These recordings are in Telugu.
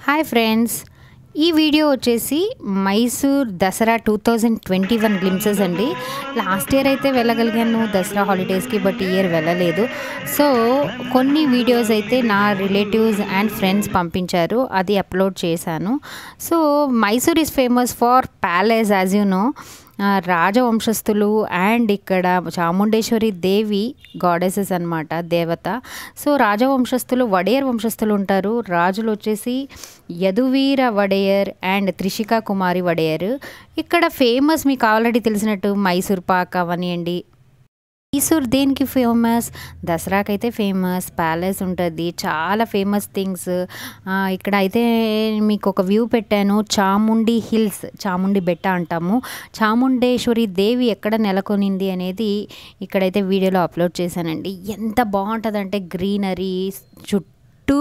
హాయ్ ఫ్రెండ్స్ ఈ వీడియో వచ్చేసి Mysore Dasara two thousand twenty one glimpses అండి లాస్ట్ ఇయర్ అయితే వెళ్ళగలిగాను దసరా హాలిడేస్కి బట్ ఈ ఇయర్ వెళ్ళలేదు సో కొన్ని వీడియోస్ అయితే నా రిలేటివ్స్ అండ్ ఫ్రెండ్స్ పంపించారు అది అప్లోడ్ చేశాను so Mysore is famous for palace as you know రాజవంశస్థులు అండ్ ఇక్కడ చాముండేశ్వరి దేవి గాడెసెస్ అనమాట దేవత సో రాజవంశస్థులు వడేయర్ వంశస్థులు ఉంటారు రాజులు వచ్చేసి యదువీర వడేయర్ అండ్ త్రిషికా కుమారి వడేయర్ ఇక్కడ ఫేమస్ మీకు ఆల్రెడీ తెలిసినట్టు మైసూర్ పాక్ అవనియండి మైసూర్ దేనికి ఫేమస్ దసరాకైతే ఫేమస్ ప్యాలెస్ ఉంటుంది చాలా ఫేమస్ థింగ్స్ ఇక్కడ అయితే మీకు ఒక వ్యూ పెట్టాను చాముండి హిల్స్ చాముండి బెట్ట అంటాము చాముండేశ్వరి దేవి ఎక్కడ నెలకొనింది అనేది ఇక్కడైతే వీడియోలో అప్లోడ్ చేశానండి ఎంత బాగుంటుందంటే గ్రీనరీ చుట్టూ చుట్టూ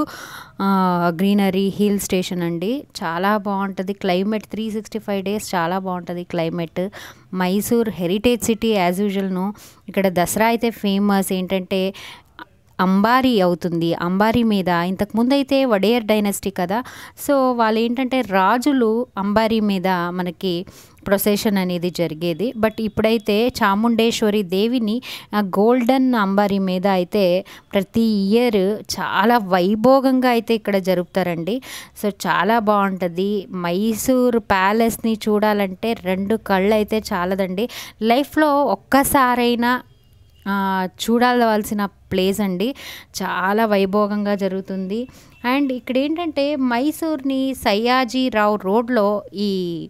గ్రీనరీ హిల్ స్టేషన్ అండి చాలా బాగుంటుంది climate three sixty five days చాలా బాగుంటుంది climate Mysore heritage city as యూజువల్ను ఇక్కడ దసరా అయితే ఫేమస్ ఏంటంటే అంబారీ అవుతుంది అంబారీ మీద ఇంతకుముందు అయితే వడేయర్ డైనస్టీ కదా సో వాళ్ళు ఏంటంటే రాజులు అంబారీ మీద మనకి ప్రొసెషన్ అనేది జరిగేది బట్ ఇప్పుడైతే చాముండేశ్వరి దేవిని గోల్డెన్ అంబారీ మీద అయితే ప్రతి ఇయర్ చాలా వైభోగంగా అయితే ఇక్కడ జరుపుతారండి సో చాలా బాగుంటుంది మైసూర్ ప్యాలెస్ని చూడాలంటే రెండు కళ్ళు అయితే చాలదండి లైఫ్లో ఒక్కసారైనా చూడాల్సిన ప్లేస్ అండి చాలా వైభోగంగా జరుగుతుంది అండ్ ఇక్కడ ఏంటంటే మైసూర్ని సయ్యాజీరావు రోడ్లో ఈ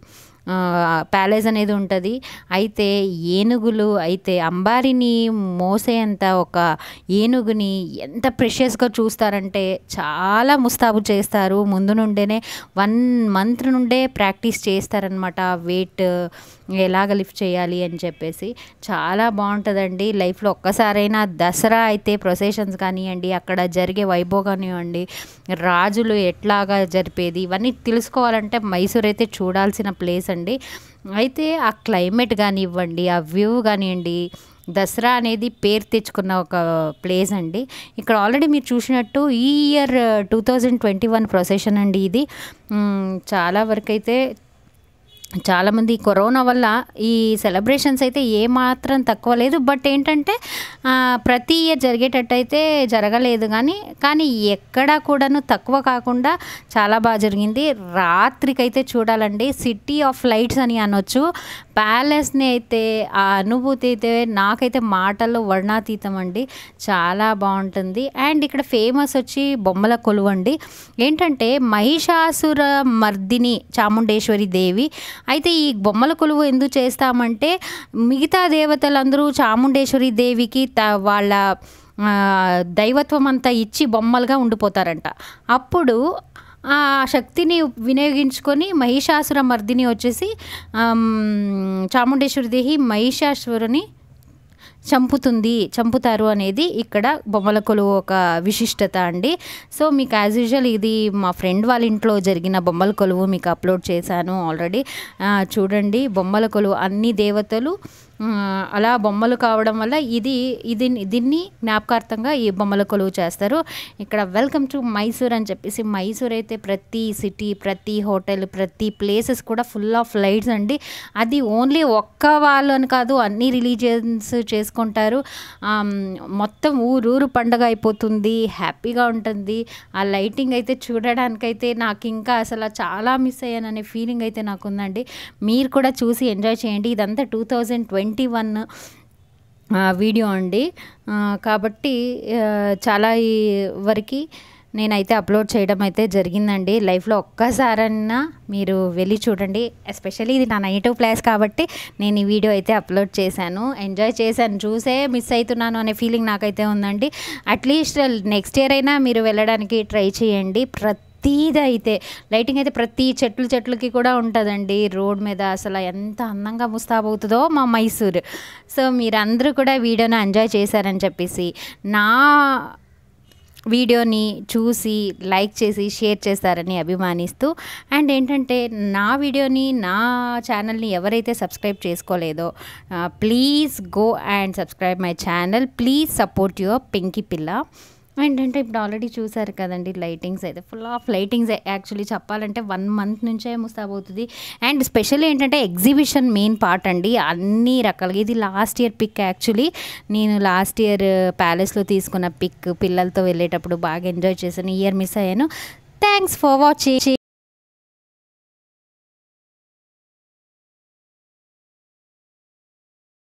ప్యాలెస్ అనేది ఉంటుంది అయితే ఏనుగులు అయితే అంబారిని మోసేంత ఒక ఏనుగుని ఎంత ప్రెషియస్గా చూస్తారంటే చాలా ముస్తాబు చేస్తారు ముందు నుండేనే వన్ మంత్ నుండే ప్రాక్టీస్ చేస్తారనమాట వెయిట్ ఎలాగ లిఫ్ట్ చేయాలి అని చెప్పేసి చాలా బాగుంటుందండి లైఫ్లో ఒక్కసారైనా దసరా అయితే ప్రొసెషన్స్ కానివ్వండి అక్కడ జరిగే వైభవం కానివ్వండి రాజులు ఎట్లాగా జరిపేది ఇవన్నీ తెలుసుకోవాలంటే మైసూర్ అయితే చూడాల్సిన ప్లేస్ అండి అయితే ఆ క్లైమేట్ కానివ్వండి ఆ వ్యూ కానివ్వండి దసరా అనేది పేరు తెచ్చుకున్న ఒక ప్లేస్ అండి ఇక్కడ ఆల్రెడీ మీరు చూసినట్టు ఈ year two thousand twenty one procession అండి ఇది చాలా వరకు అయితే చాలామంది కరోనా వల్ల ఈ సెలబ్రేషన్స్ అయితే ఏమాత్రం తక్కువ లేదు బట్ ఏంటంటే ప్రతి ఇయర్ జరిగేటట్టయితే జరగలేదు కానీ కానీ ఎక్కడా కూడాను తక్కువ కాకుండా చాలా బాగా జరిగింది రాత్రికైతే చూడాలండి సిటీ ఆఫ్ లైట్స్ అని అనొచ్చు ప్యాలెస్ని అయితే ఆ అనుభూతి అయితే నాకైతే మాటల్లో వర్ణాతీతం అండి చాలా బాగుంటుంది అండ్ ఇక్కడ ఫేమస్ వచ్చి బొమ్మల కొలువు అండి ఏంటంటే మహిషాసుర మర్దిని చాముండేశ్వరి దేవి అయితే ఈ బొమ్మల కొలువు ఎందుకు చేస్తామంటే మిగతా దేవతలందరూ చాముండేశ్వరి దేవికి త వాళ్ళ దైవత్వం అంతా ఇచ్చి బొమ్మలుగా ఉండిపోతారంట అప్పుడు ఆ శక్తిని వినియోగించుకొని మహిషాసుర మర్దిని వచ్చేసి చాముండేశ్వరి దేవి మహిషాసురుని చంపుతుంది చంపుతారు అనేది ఇక్కడ బొమ్మల కొలువు ఒక విశిష్టత అండి సో మీకు యాజ్ యూజువల్ ఇది మా ఫ్రెండ్ వాళ్ళ ఇంట్లో జరిగిన బొమ్మల కొలువు మీకు అప్లోడ్ చేశాను ఆల్రెడీ చూడండి బొమ్మల కొలువు అన్ని దేవతలు అలా బొమ్మలు కావడం వల్ల ఇది ఇది దీన్ని జ్ఞాపకార్థంగా ఈ బొమ్మల కొలువు చేస్తారు ఇక్కడ వెల్కమ్ టు మైసూర్ అని చెప్పేసి మైసూర్ అయితే ప్రతి సిటీ ప్రతి హోటల్ ప్రతి ప్లేసెస్ కూడా ఫుల్ ఆఫ్ లైట్స్ అండి అది ఓన్లీ ఒక్క వాళ్ళు అని కాదు అన్ని రిలీజియన్స్ చేసుకుంటారు మొత్తం ఊరూరు పండగ అయిపోతుంది హ్యాపీగా ఉంటుంది ఆ లైటింగ్ అయితే చూడడానికైతే నాకు ఇంకా అసలు చాలా మిస్ అయ్యాననే ఫీలింగ్ అయితే నాకు ఉందండి మీరు కూడా చూసి ఎంజాయ్ చేయండి ఇదంతా two thousand twenty one video అండి కాబట్టి చాలా వరకు నేనైతే అప్లోడ్ చేయడం అయితే జరిగిందండి లైఫ్లో ఒక్కసారన్నా మీరు వెళ్ళి చూడండి ఎస్పెషల్లీ ఇది నా నెగిటివ్ ప్లేస్ కాబట్టి నేను ఈ వీడియో అయితే అప్లోడ్ చేశాను ఎంజాయ్ చేశాను చూసే మిస్ అవుతున్నాను అనే ఫీలింగ్ నాకైతే ఉందండి అట్లీస్ట్ నెక్స్ట్ ఇయర్ అయినా మీరు వెళ్ళడానికి ట్రై చేయండి ప్రతి ప్రతీది అయితే లైటింగ్ అయితే ప్రతి చెట్లు చెట్లకి కూడా ఉంటుందండి రోడ్ మీద అసలు ఎంత అందంగా ముస్తాబవుతుందో మా మైసూర్ సో మీరందరూ కూడా వీడియోని ఎంజాయ్ చేశారని చెప్పేసి నా వీడియోని చూసి లైక్ చేసి షేర్ చేస్తారని అభిమానిస్తూ అండ్ ఏంటంటే నా వీడియోని నా ఛానల్ని ఎవరైతే సబ్స్క్రైబ్ చేసుకోలేదో please go and subscribe my channel please support your Pinky పిల్ల ఏంటంటే ఇప్పుడు ఆల్రెడీ చూసారు కదండి లైటింగ్స్ అయితే ఫుల్ ఆఫ్ లైటింగ్స్ యాక్చువల్లీ చెప్పాలంటే వన్ మంత్ నుంచే ముస్తాబవుతుంది అండ్ స్పెషల్లీ ఏంటంటే ఎగ్జిబిషన్ మెయిన్ పార్ట్ అండి అన్ని రకాలుగా ఇది లాస్ట్ ఇయర్ పిక్ యాక్చువల్లీ నేను లాస్ట్ ఇయర్ ప్యాలెస్లో తీసుకున్న పిక్ పిల్లలతో వెళ్ళేటప్పుడు బాగా ఎంజాయ్ చేశాను ఈ ఇయర్ మిస్ అయ్యాను థ్యాంక్స్ ఫర్ వాచింగ్